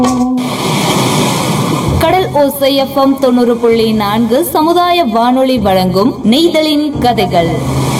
கடல் ஓசை எஃப்எம் தொண்ணூறு புள்ளி நான்கு சமுதாய வானொலி வழங்கும் நெய்தலின் கதைகள்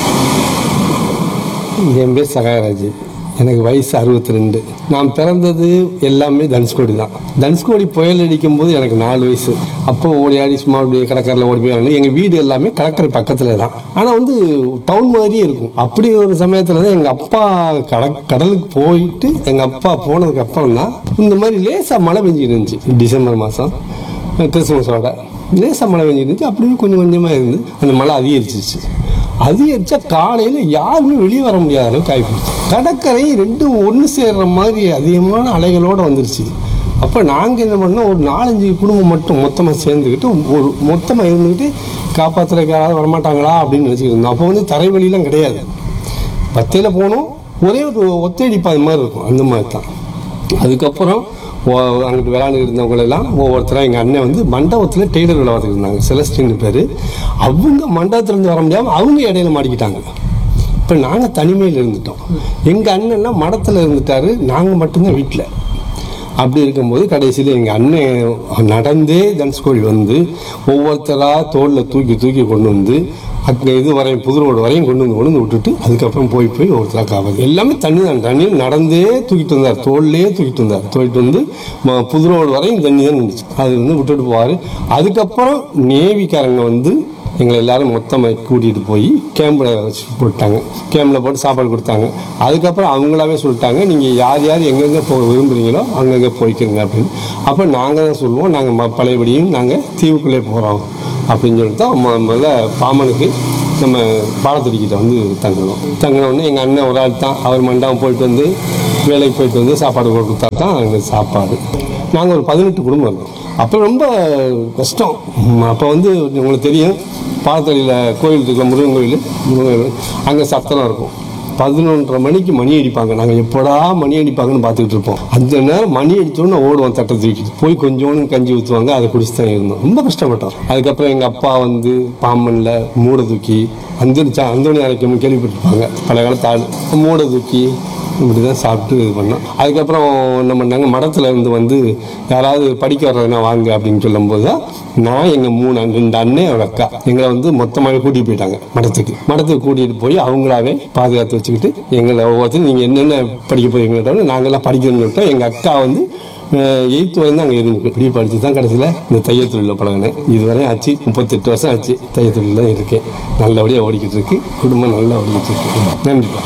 என் பேர் சகாயராஜ் எனக்கு வயசு அறுபத்தி ரெண்டு நான் பிறந்தது எல்லாமே தனுஷ்கோடி தான் தனுஷ்கோடி புயல் அடிக்கும் போது எனக்கு நாலு வயசு அப்போ ஓடி ஆடி சும்மா அப்படியே கடற்கரையில் ஓடி போய் விளையாண்டு எங்கள் வீடு எல்லாமே கடற்கரை பக்கத்தில் தான் ஆனால் வந்து டவுன் மாதிரியே இருக்கும் அப்படி ஒரு சமயத்தில் தான் எங்கள் அப்பா கட கடலுக்கு போயிட்டு எங்கள் அப்பா போனதுக்கு அப்புறம் தான் இந்த மாதிரி லேசாக மழை பெஞ்சிட்டு இருந்துச்சு டிசம்பர் மாதம் கிறிஸ்துமஸோட லேசாக மழை பெஞ்சிட்டு இருந்துச்சு அப்படியே கொஞ்சம் கொஞ்சமாக இருந்து அந்த மழை அதிகரிச்சிச்சு அதிகரிச்சா காலையில் யாருமே வெளியே வர முடியாத அளவுக்கு ஆகிப்போச்சு கடற்கரை ரெண்டும் ஒன்று சேர்ற மாதிரி அதிகமான அலைகளோடு வந்துருச்சு அப்போ நாங்கள் என்ன பண்ணோம் ஒரு நாலஞ்சு குடும்பம் மட்டும் மொத்தமாக சேர்ந்துக்கிட்டு ஒரு மொத்தமாக இருந்துக்கிட்டு காப்பாற்றுறதுக்கு யாராவது வரமாட்டாங்களா அப்படின்னு நினச்சிக்கிட்டு இருந்தோம் அப்போ வந்து தரைவழிலாம் கிடையாது பத்தையில் போனோம் ஒரே ஒரு ஒத்தடி பாதை மாதிரி இருக்கும் அந்த மாதிரி தான் அதுக்கப்புறம் ஓ- அங்கிட்டு விளையாண்டு இருந்தவங்களெல்லாம் ஒவ்வொருத்தராக எங்கள் அண்ணன் வந்து மண்டபத்தில் டெய்லர் வேலை பார்த்துட்டு இருந்தாங்க செலஸ்டின்னு பேர் அவங்க மண்டபத்துலேருந்து வர முடியாமல் அவங்க இடையில மாட்டிக்கிட்டாங்க இப்போ நாங்கள் தனிமையில் இருந்துட்டோம் எங்கள் அண்ணன்லாம் மடத்தில் இருந்துட்டாரு நாங்கள் மட்டும்தான் வீட்டில் அப்படி இருக்கும்போது கடைசியில் எங்கள் அண்ணன் நடந்தே தனுஷ்கோடி வந்து ஒவ்வொருத்தராக தோளில் தூக்கி தூக்கி கொண்டு வந்து அங்கே இது வரையும் புது ரோடு வரையும் கொண்டு வந்து கொண்டு வந்து விட்டுட்டு அதுக்கப்புறம் போய் போய் ஒருத்தராக காவல் எல்லாமே தண்ணி தான் தண்ணியில் நடந்தே தூக்கிட்டு வந்தார் தோல்லே தூக்கிட்டு வந்தார் தூக்கிட்டு வந்து ம- புது ரோடு வரையும் தண்ணி தான் இருந்துச்சு அது வந்து விட்டுட்டு போவார் அதுக்கப்புறம் நேவிக்காரங்க வந்து எங்களை எல்லாரும் மொத்தமாக கூட்டிகிட்டு போய் கேம்பில் வச்சு போட்டாங்க கேம்பில் போட்டு சாப்பாடு கொடுத்தாங்க அதுக்கப்புறம் அவங்களாவே சொல்லிட்டாங்க நீங்கள் யார் யார் எங்கெங்கே போக விரும்புகிறீங்களோ அங்கங்கே போய்க்கிறங்க அப்படின்னு அப்போ நாங்கள் தான் சொல்லுவோம் நாங்கள் ம பழையபடியும் நாங்கள் தீவுக்குள்ளே போகிறோம் அப்படின்னு சொல்லிட்டு தான் மொ- முதல்ல பாமனுக்கு நம்ம பாலத்தடிக்கிட்ட வந்து தங்கணும் தங்கினோடனே எங்கள் அண்ணன் ஒரு ஆள் தான் அவர் மண்டபம் போயிட்டு வந்து வேலைக்கு போயிட்டு வந்து சாப்பாடு கொடுத்தா தான் அங்கே சாப்பாடு நாங்கள் ஒரு பதினெட்டு குடும்பம் இருந்தோம் அப்போ ரொம்ப கஷ்டம் அப்போ வந்து உங்களுக்கு தெரியும் பாலத்தடியில் கோயில் இருக்குல்ல முருகன் கோயில் முருகன் கோயில் அங்கே சத்தம் இருக்கும் பதினொன்றரை மணிக்கு மணி அடிப்பாங்க நாங்கள் எப்படா மணி அடிப்பாங்கன்னு பார்த்துக்கிட்டு இருப்போம் அந்த நேரம் மணி அடித்தோன்னு ஓடுவோம் தட்டை தூக்கிட்டு போய் கொஞ்சோண்டு கஞ்சி ஊற்றுவாங்க அதை குடிச்சு தான் இருந்தோம் ரொம்ப கஷ்டப்பட்டோம் அதுக்கப்புறம் எங்கள் அப்பா வந்து பாம்பனில் மூடை தூக்கி அந்தோணி அந்தோணி அரைக்கணும் கேள்விப்பட்டிருப்பாங்க பல காலத்து ஆள் மூடை தூக்கி இப்படி தான் சாப்பிட்டு இது பண்ணோம் அதுக்கப்புறம் என்ன பண்ணாங்க மடத்தில் இருந்து வந்து யாராவது படிக்க வர்றதுனா வாங்க அப்படின்னு சொல்லும்போது தான் நான் எங்கள் மூணு அண்ணன், ரெண்டு அண்ணன் ஒரு அக்கா எங்களை வந்து மொத்தமாகவே கூட்டிகிட்டு போயிட்டாங்க மடத்துக்கு மடத்துக்கு கூட்டிகிட்டு போய் அவங்களாவே பாதுகாத்து வச்சுக்கிட்டு எங்களை ஒவ்வொருத்தரும் நீங்கள் என்னென்ன படிக்க போறீங்கன்னு நாங்கள்லாம் படிக்கணும்னு சொல்லிட்டோம் எங்கள் அக்கா வந்து எயித்து வரையும் தான் அங்கே இருந்து இப்படி படித்து தான் கடைசியில் இந்த தையல் தொழிலில் பழகினேன் இதுவரை ஆச்சு முப்பத்தெட்டு வருஷம் ஆச்சு தையல் தொழில் தான் இருக்கேன் நல்லபடியாக ஓடிக்கிட்டு இருக்கு குடும்பம் நல்லா ஓடிக்கிட்டு இருக்கு நன்றிப்பா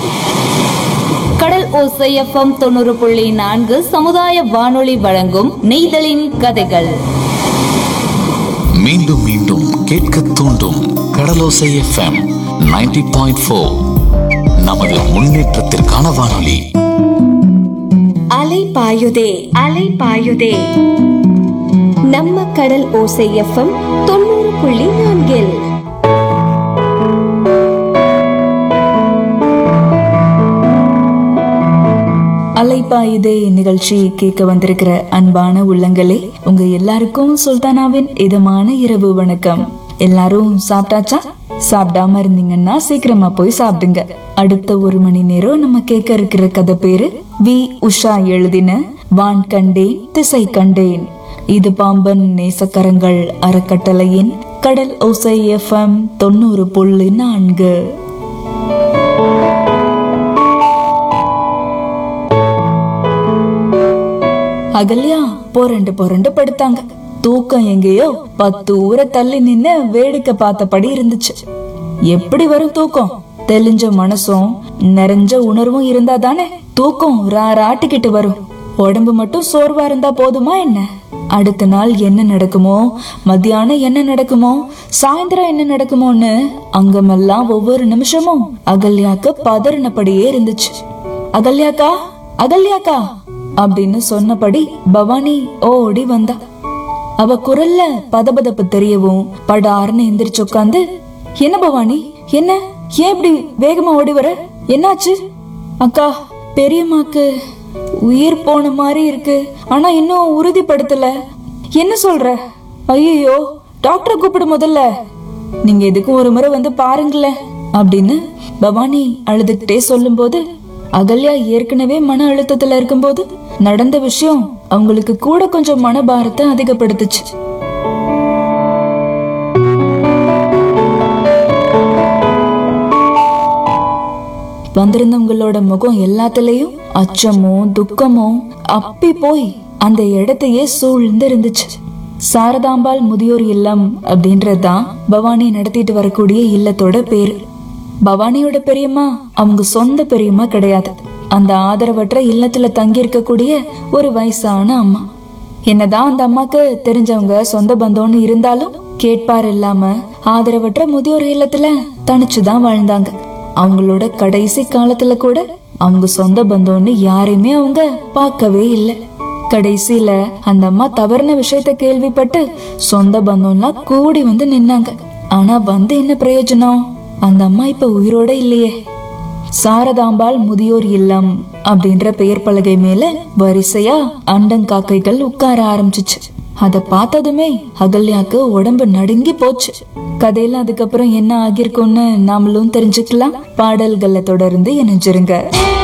கடல் ஓசை எஃப்எம் தொண்ணூறு புள்ளி நான்கு சமுதாய வானொலி வழங்கும் நெய்தலின் கதைகள் மீண்டும் மீண்டும் கேட்க தூண்டும் கடலோசை எஃப்எம் 90.4 பாயிண்ட் நமது முன்னேற்றத்திற்கான வானொலி அலை பாயுதே அலை பாயுதே நம்ம கடல் ஓசை எஃப்எம் தொண்ணூறு புள்ளி நான்கில் அலைப்பாயுதே நிகழ்ச்சி கேட்க வந்திருக்கிற அன்பான உள்ளங்களே உங்க எல்லாருக்கும் சுல்தானாவின் இதமான இரவு வணக்கம் எல்லாரும் சாப்பிட்டாச்சா சாப்பிடாம இருந்தீங்கன்னா சீக்கிரமா போய் சாப்பிடுங்க அடுத்த ஒரு மணி நேரம் நம்ம கேட்க இருக்கிற கதை பேரு வி உஷா எழுதின வான் கண்டேன் திசை கண்டேன் இது பாம்பன் நேசக்கரங்கள் அறக்கட்டளையின் கடல் ஓசை எஃப்எம் தொண்ணூறு புள்ளி நான்கு அகல்யா புரண்டு புரண்டு படுத்தாங்க தூக்கம் எங்கேயோ பத்து ஊரை தள்ளி நின்னு வேடிக்கை பார்த்தபடி இருந்துச்சு எப்படி வரும் தூக்கம் தெளிஞ்ச மனசும் நிறைஞ்ச உணர்வும் இருந்தா தானே தூக்கம் ராராட்டிக்கிட்டு வரும் உடம்பு மட்டும் சோர்வா இருந்தா போதுமா என்ன அடுத்த நாள் என்ன நடக்குமோ மத்தியானம் என்ன நடக்குமோ சாயந்தரம் என்ன நடக்குமோன்னு அங்கமெல்லாம் ஒவ்வொரு நிமிஷமும் அகல்யாக்கு பதறினபடியே இருந்துச்சு அகல்யாக்கா அகல்யாக்கா அப்படின்னு சொன்னபடி பவானி ஓடி வந்தா அவ குரல்ல பதபதப்பு தெரியவும் படார்னு எந்திரிச்சு உட்காந்து என்ன பவானி என்ன ஏன் இப்படி வேகமா ஓடி வர என்னாச்சு அக்கா பெரியம்மாக்கு உயிர் போன மாதிரி இருக்கு ஆனா இன்னும் உறுதிப்படுத்தல என்ன சொல்ற ஐயோ டாக்டரை கூப்பிடு முதல்ல நீங்க எதுக்கும் ஒரு முறை வந்து பாருங்களேன் அப்படின்னு பவானி அழுதுகிட்டே சொல்லும்போது அகல்யா ஏற்கனவே மன அழுத்தத்துல இருக்கும்போது நடந்த விஷயம் அவங்களுக்கு கூட கொஞ்சம் மனபாரத்தை அதிகப்படுத்துச்சு வந்திருந்தவங்களோட முகம் எல்லாத்துலயும் அச்சமும் துக்கமும் அப்பி போய் அந்த இடத்தையே சூழ்ந்து இருந்துச்சு சாரதாம்பாள் முதியோர் இல்லம் அப்படின்றதுதான் பவானி நடத்திட்டு வரக்கூடிய இல்லத்தோட பேரு பவானியோட பெரியம்மா அவங்க சொந்த பெரியம்மா கிடையாது அந்த ஆதரவற்ற இல்லத்துல தங்கி இருக்கக்கூடிய ஒரு வயசான அம்மா என்னதான் அந்த அம்மாக்கு தெரிஞ்சவங்க சொந்த பந்தம்னு இருந்தாலும் கேட்பார் இல்லாம ஆதரவற்ற முதியோர் இல்லத்துல தனிச்சுதான் வாழ்ந்தாங்க அவங்களோட கடைசி காலத்துல கூட அவங்க சொந்த பந்தம்னு யாரையுமே அவங்க பார்க்கவே இல்லை கடைசியில அந்த அம்மா தவறுன விஷயத்த கேள்விப்பட்டு சொந்த பந்தம்லாம் கூடி வந்து நின்னாங்க ஆனா வந்து என்ன பிரயோஜனம் அந்த அம்மா இப்ப உயிரோட இல்லையே சாரதாம்பாள் முதியோர் இல்லம் அப்படின்ற பெயர் பலகை மேல வரிசையா அண்டங்காக்கைகள் உட்கார ஆரம்பிச்சுச்சு அத பார்த்ததுமே அகல்யாக்கு உடம்பு நடுங்கி போச்சு கதையில அதுக்கப்புறம் என்ன ஆகியிருக்கும்னு நாமளும் தெரிஞ்சுக்கலாம் பாடல்களை தொடர்ந்து இணைஞ்சிருங்க